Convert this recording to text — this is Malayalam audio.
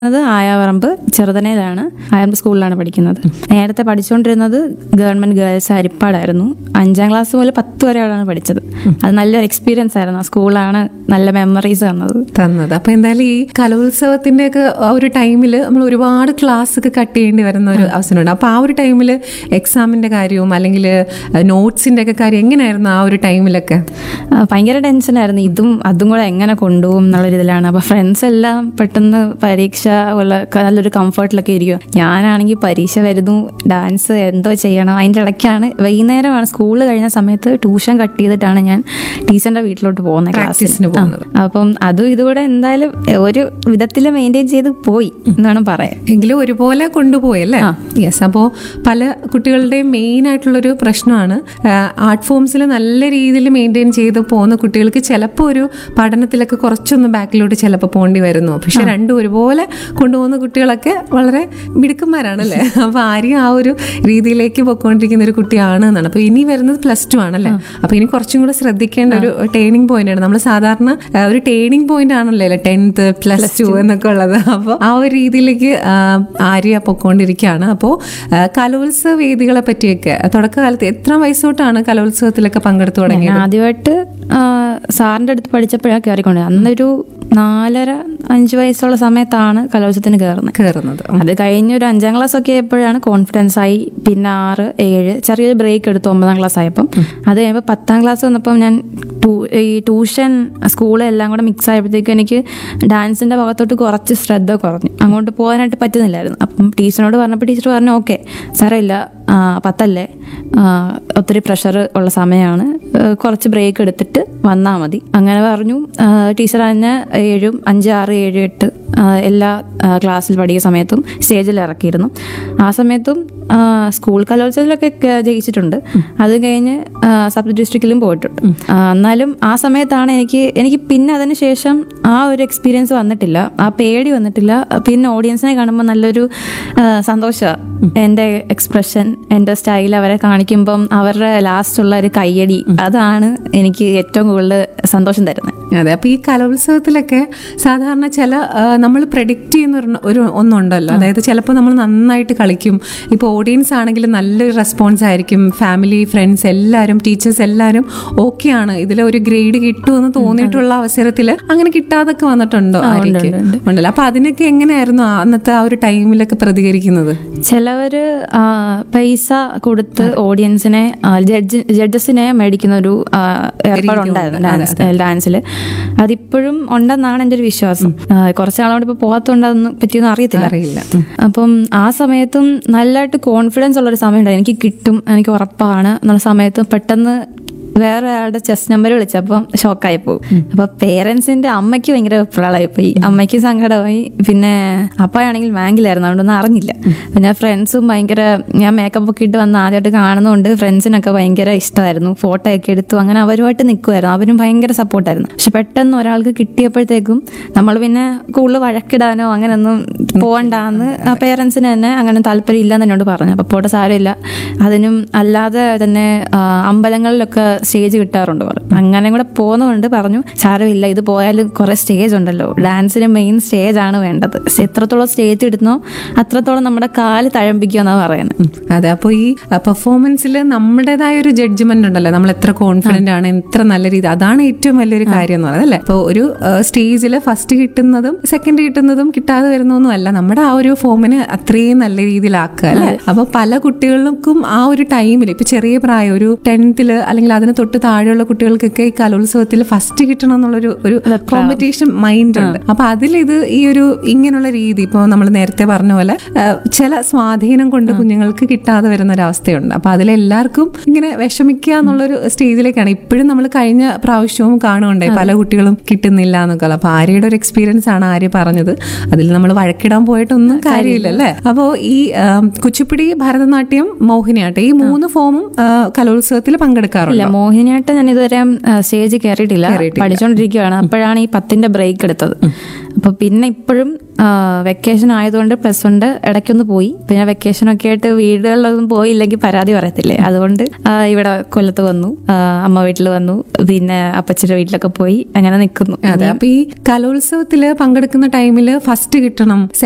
അത് ആയാവറമ്പ് ചെറുതനയിലാണ് ആയാവറമ്പ് സ്കൂളിലാണ് പഠിക്കുന്നത് നേരത്തെ പഠിച്ചുകൊണ്ടിരുന്നത് ഗവൺമെന്റ് ഗേൾസ് ഹരിപ്പാടായിരുന്നു അഞ്ചാം ക്ലാസ് മുതൽ പത്ത് വരെയാണ് പഠിച്ചത് അത് നല്ലൊരു എക്സ്പീരിയൻസ് ആയിരുന്നു ആ സ്കൂളാണ് നല്ല മെമ്മറീസ് തന്നത് തന്നത് അപ്പൊ എന്തായാലും ഈ കലോത്സവത്തിന്റെ ഒക്കെ ആ ഒരു ടൈമിൽ നമ്മൾ ഒരുപാട് ക്ലാസ് ഒക്കെ കട്ട് ചെയ്യേണ്ടി വരുന്ന ഒരു അവസരമുണ്ട് അപ്പൊ ആ ഒരു ടൈമിൽ എക്സാമിന്റെ കാര്യവും അല്ലെങ്കിൽ നോട്ട്സിന്റെ ഒക്കെ കാര്യം എങ്ങനെയായിരുന്നു ആ ഒരു ടൈമിലൊക്കെ ആ, ഭയങ്കര ടെൻഷനായിരുന്നു ഇതും അതും കൂടെ എങ്ങനെ കൊണ്ടുപോകും എന്നുള്ളൊരു ഇതിലാണ് അപ്പൊ ഫ്രണ്ട്സ് എല്ലാം പെട്ടെന്ന് പരീക്ഷ ഉള്ള ക- നല്ലൊരു കംഫർട്ടിലൊക്കെ ഇരിക്കും ഞാനാണെങ്കിൽ പരീക്ഷ വരുന്നു ഡാൻസ് എന്തോ ചെയ്യണം അതിൻ്റെ ഇടയ്ക്കാണ് വൈകുന്നേരമാണ് സ്കൂൾ കഴിഞ്ഞ സമയത്ത് ട്യൂഷൻ കട്ട് ചെയ്തിട്ടാണ് ഞാൻ ടീച്ചറിന്റെ വീട്ടിലോട്ട് പോകുന്നത് പ്രാക്ടീസിന് ക്ലാസ്സിന് പോകുന്നത്. അപ്പം അതും ഇതുകൂടെ എന്തായാലും ഒരു വിധത്തിൽ മെയിൻറ്റെയിൻ ചെയ്ത് പോയി എന്നാണ് പറയാൻ എങ്കിലും ഒരുപോലെ കൊണ്ടുപോയി അല്ലേ യെസ് അപ്പോൾ പല കുട്ടികളുടെയും മെയിൻ ആയിട്ടുള്ളൊരു പ്രശ്നമാണ് ആർട്ട് ഫോംസിൽ നല്ല രീതിയിൽ മെയിൻറ്റെയിൻ ചെയ്ത് പോകുന്ന കുട്ടികൾക്ക് ചിലപ്പോൾ ഒരു പഠനത്തിലൊക്കെ കുറച്ചൊന്ന് ബാക്കിലോട്ട് ചിലപ്പോൾ പോകേണ്ടി വരുന്നു പക്ഷെ രണ്ടും ഒരുപോലെ കൊണ്ടുപോകുന്ന കുട്ടികളൊക്കെ വളരെ മിടുക്കന്മാരാണ് അല്ലേ അപ്പോൾ ആരെയും ആ ഒരു രീതിയിലേക്ക് പൊയ്ക്കൊണ്ടിരിക്കുന്ന ഒരു കുട്ടിയാണ് എന്നാണ് അപ്പോൾ ഇനി വരുന്നത് പ്ലസ് ടു ആണല്ലേ അപ്പോൾ ഇനി കുറച്ചും കൂടെ ശ്രദ്ധിക്കേണ്ട ഒരു ടേണിംഗ് പോയിന്റ് ആണ് നമ്മൾ സാധാരണ ആ, ഒരു ടേണിംഗ് പോയിന്റ് ആണല്ലോ അല്ലേ ടെൻത്ത് പ്ലസ് ടു എന്നൊക്കെ ഉള്ളത് അപ്പോൾ ആ ഒരു രീതിയിലേക്ക് ആ, ആര്യ പൊക്കോണ്ടിരിക്കുകയാണ് അപ്പോൾ കലോത്സവ വേദികളെ പറ്റിയൊക്കെ തുടക്കകാലത്ത് എത്ര വയസ്സ് തൊട്ടാണ് കലോത്സവത്തിലൊക്കെ പങ്കെടുത്തു തുടങ്ങിയത് ഞാൻ ആദ്യമായിട്ട് ആ, സാറിന്റെ അടുത്ത് പഠിച്ചപ്പോഴാണ് കയറിക്കൊണ്ട് അന്നൊരു നാലര അഞ്ച് വയസ്സുള്ള സമയത്താണ് കലോത്സവത്തിന് കയറുന്നത് കയറുന്നത് അത് കഴിഞ്ഞ് ഒരു അഞ്ചാം ക്ലാസ് ഒക്കെ ആയപ്പോഴാണ് കോൺഫിഡൻസ് ആയി പിന്നെ ആറ് ഏഴ് ചെറിയൊരു ബ്രേക്ക് എടുത്തു ഒമ്പതാം ക്ലാസ് ആയപ്പം അത് കഴിയുമ്പോൾ പത്താം ക്ലാസ് വന്നപ്പം ഞാൻ ടൂ- ഈ ട്യൂഷൻ സ്കൂൾ എല്ലാം കൂടെ മിക്സ് ആയപ്പോഴത്തേക്കും എനിക്ക് ഡാൻസിന്റെ ഭാഗത്തോട്ട് കുറച്ച് ശ്രദ്ധ കുറഞ്ഞു അങ്ങോട്ട് പോകാനായിട്ട് പറ്റുന്നില്ലായിരുന്നു അപ്പം ടീച്ചറിനോട് പറഞ്ഞപ്പോൾ ടീച്ചർ പറഞ്ഞു ഓക്കെ സാരമില്ല ആ, പത്തല്ലേ ആ, ഒത്തിരി പ്രഷർ ഉള്ള സമയമാണ് ആ, കുറച്ച് ബ്രേക്ക് എടുത്തിട്ട് വന്നാൽ മതി അങ്ങനെ പറഞ്ഞു ആ, ടീച്ചർ തന്നെ ഏഴും അഞ്ച് ആറ് ഏഴ് എട്ട് ആ, എല്ലാ ആ, ക്ലാസ്സിൽ പഠിക്കുന്ന സമയത്തും സ്റ്റേജിൽ ഇറക്കിയിരുന്നു ആ സമയത്തും ആ, സ്കൂൾ കലോത്സവത്തിലൊക്കെ ക- ജയിച്ചിട്ടുണ്ട് അത് കഴിഞ്ഞ് ആ, സബ് ഡിസ്ട്രിക്റ്റിലും പോയിട്ടുണ്ട് ആ, എന്നാലും ആ സമയത്താണ് എനിക്ക് എനിക്ക് പിന്നെ അതിന് ശേഷം ആ ഒരു എക്സ്പീരിയൻസ് വന്നിട്ടില്ല ആ പേടി വന്നിട്ടില്ല പിന്നെ ഓഡിയൻസിനെ കാണുമ്പോൾ നല്ലൊരു സന്തോഷമാണ് എൻ്റെ എക്സ്പ്രഷൻ എൻ്റെ സ്റ്റൈൽ അവരെ കാണിക്കുമ്പം അവരുടെ ലാസ്റ്റ് ഉള്ള ഒരു കയ്യടി അതാണ് എനിക്ക് ഏറ്റവും കൂടുതൽ സന്തോഷം തരുന്നത് അതെ അപ്പൊ ഈ കലോത്സവത്തിലൊക്കെ സാധാരണ ചില നമ്മൾ പ്രഡിക്റ്റ് ചെയ്യുന്ന ഒരു ഒരു ഒന്നുണ്ടല്ലോ അതായത് ചിലപ്പോൾ നമ്മൾ നന്നായിട്ട് കളിക്കും ഇപ്പോൾ ഓഡിയൻസ് ആണെങ്കിൽ നല്ലൊരു റെസ്പോൺസ് ആയിരിക്കും ഫാമിലി ഫ്രണ്ട്സ് എല്ലാവരും ടീച്ചേഴ്സ് എല്ലാവരും ഓക്കെ ആണ് ഇതിൽ ഒരു ഗ്രേഡ് കിട്ടുമെന്ന് തോന്നിയിട്ടുള്ള അവസരത്തിൽ അങ്ങനെ കിട്ടാതൊക്കെ വന്നിട്ടുണ്ടോ ആര്യയ്ക്ക്? ഉണ്ടല്ലോ അപ്പൊ അതിനൊക്കെ എങ്ങനെയായിരുന്നു ആ അന്നത്തെ ആ ഒരു ടൈമിലൊക്കെ പ്രതികരിക്കുന്നത് ചിലവര് ആ, പൈസ കൊടുത്ത് ഓഡിയൻസിനെ ജഡ്ജ് ജഡ്ജസിനെ മേടിക്കുന്ന ഒരു ആ, ഏർപ്പാടുണ്ടായിരുന്നു ഡാൻസ് ഡാൻസിൽ അതിപ്പോഴും ഉണ്ടെന്നാണ് എൻ്റെ ഒരു വിശ്വാസം ആ, കുറച്ച് നാളോട് ഇപ്പോൾ പോകാത്തതുകൊണ്ട് അതൊന്നും പറ്റിയൊന്നും അറിയത്തില്ല അറിയില്ല അപ്പം ആ സമയത്തും നല്ലതായിട്ട് കോൺഫിഡൻസ് ഉള്ള ഒരു സമയം എനിക്ക് കിട്ടും എനിക്ക് ഉറപ്പാണ് എന്നുള്ള സമയത്ത് പെട്ടെന്ന് വേറെ ആളുടെ ചെസ് നമ്പർ വിളിച്ചപ്പം ഷോക്കായി പോകും അപ്പൊ പേരൻസിന്റെ അമ്മയ്ക്ക് ഭയങ്കര പ്രളമായി പോയി അമ്മയ്ക്ക് സങ്കടമായി പിന്നെ അപ്പായാണെങ്കിൽ ബാങ്കിലായിരുന്നു അതുകൊണ്ടൊന്നും അറിഞ്ഞില്ല പിന്നെ ഫ്രണ്ട്സും ഭയങ്കര ഞാൻ മേക്കപ്പ് ഒക്കെ ഇട്ട് വന്ന് ആദ്യമായിട്ട് കാണുന്നതുകൊണ്ട് ഫ്രണ്ട്സിനൊക്കെ ഭയങ്കര ഇഷ്ടമായിരുന്നു ഫോട്ടോ ഒക്കെ എടുത്തു അങ്ങനെ അവരുമായിട്ട് നിൽക്കുമായിരുന്നു അവരും ഭയങ്കര സപ്പോർട്ടായിരുന്നു പക്ഷെ പെട്ടെന്ന് ഒരാൾക്ക് കിട്ടിയപ്പോഴത്തേക്കും നമ്മൾ പിന്നെ കൂടുതൽ വഴക്കിടാനോ അങ്ങനെയൊന്നും പോകണ്ടാന്ന് ആ പേരൻസിന് തന്നെ അങ്ങനെ താല്പര്യം ഇല്ലെന്ന് എന്നോട് പറഞ്ഞു അപ്പോൾ പോട്ടെ സാരമില്ല അതിനും അല്ലാതെ തന്നെ ആ, അമ്പലങ്ങളിലൊക്കെ സ്റ്റേജ് കിട്ടാറുണ്ട് പറഞ്ഞു അങ്ങനെ കൂടെ പോകുന്നതുകൊണ്ട് പറഞ്ഞു സാരമില്ല ഇത് പോയാലും കുറെ സ്റ്റേജ് ഉണ്ടല്ലോ ഡാൻസിന് മെയിൻ സ്റ്റേജ് ആണ് വേണ്ടത് എത്രത്തോളം സ്റ്റേജ് ഇടുന്നോ അത്രത്തോളം നമ്മുടെ കാല് തഴമ്പിക്കുമെന്നാണ് പറയുന്നത് അതെ അപ്പോൾ ഈ പെർഫോമൻസിൽ നമ്മുടേതായ ഒരു ജഡ്ജ്മെന്റ് ഉണ്ടല്ലോ നമ്മൾ എത്ര കോൺഫിഡന്റ് ആണ് എത്ര നല്ല രീതി അതാണ് ഏറ്റവും വലിയൊരു കാര്യം എന്ന് പറയുന്നത് അല്ലേ അപ്പോൾ ഒരു സ്റ്റേജിൽ ഫസ്റ്റ് കിട്ടുന്നതും സെക്കൻഡ് കിട്ടുന്നതും കിട്ടാതെ വരുന്നൊന്നും അല്ല നമ്മുടെ ആ ഒരു ഫോമിനെ അത്രയും നല്ല രീതിയിലാക്കുക അല്ലേ അപ്പോൾ പല കുട്ടികൾക്കും ആ ഒരു ടൈമിൽ ഇപ്പൊ ചെറിയ പ്രായം ഒരു ടെൻത്തില് അല്ലെങ്കിൽ അതിന് തൊട്ട് താഴെയുള്ള കുട്ടികൾക്കൊക്കെ ഈ കലോത്സവത്തിൽ ഫസ്റ്റ് കിട്ടണം എന്നുള്ളൊരു ഒരു കോമ്പറ്റീഷൻ മൈൻഡ് ഉണ്ട് അപ്പൊ അതിലിത് ഈ ഒരു ഇങ്ങനെയുള്ള രീതി ഇപ്പോൾ നമ്മൾ നേരത്തെ പറഞ്ഞ പോലെ ആ, ചില സ്വാധീനം കൊണ്ട് കുഞ്ഞുങ്ങൾക്ക് കിട്ടാതെ വരുന്ന ഒരു അവസ്ഥയുണ്ട് അപ്പൊ അതിലെല്ലാവർക്കും ഇങ്ങനെ വിഷമിക്കുക എന്നുള്ളൊരു സ്റ്റേജിലേക്കാണ് ഇപ്പോഴും നമ്മൾ കഴിഞ്ഞ പ്രാവശ്യവും കാണുകയുണ്ടായി പല കുട്ടികളും കിട്ടുന്നില്ല എന്നൊക്കെ ഉള്ളത്. അപ്പൊ ആര്യയുടെ ഒരു എക്സ്പീരിയൻസ് ആണ് ആര്യ പറഞ്ഞത് അതിൽ നമ്മൾ വഴക്കിടാൻ പോയിട്ടൊന്നും കാര്യമില്ല അല്ലേ അപ്പോൾ ഈ ആ, കുച്ചിപ്പുടി ഭരതനാട്യം മോഹിനിയാട്ടം ഈ മൂന്ന് ഫോമും ആ, കലോത്സവത്തിൽ പങ്കെടുക്കാറുണ്ട് ഇല്ല മോഹിനിയാട്ടം ഞാൻ ഇതുവരെ സ്റ്റേജ് കയറിയിട്ടില്ല പഠിച്ചുകൊണ്ടിരിക്കുകയാണ് അപ്പോഴാണ് ഈ പത്തിന്റെ ബ്രേക്ക് എടുത്തത് അപ്പൊ പിന്നെ ഇപ്പോഴും വെക്കേഷൻ ആയതുകൊണ്ട് പ്ലസ് വണ്ട് ഇടയ്ക്കൊന്ന് പോയി പിന്നെ വെക്കേഷൻ ഒക്കെ ആയിട്ട് വീടുകളിലൊന്നും പോയില്ലെങ്കിൽ പരാതി പറയത്തില്ലേ അതുകൊണ്ട് ആ, ഇവിടെ കൊല്ലത്ത് വന്നു ആ, അമ്മ വീട്ടിൽ വന്നു പിന്നെ അപ്പച്ചിയുടെ വീട്ടിലൊക്കെ പോയി അങ്ങനെ നിൽക്കുന്നു അതെ അപ്പൊ ഈ കലോത്സവത്തില് പങ്കെടുക്കുന്ന ടൈമില് ഫസ്റ്റ് കിട്ടണം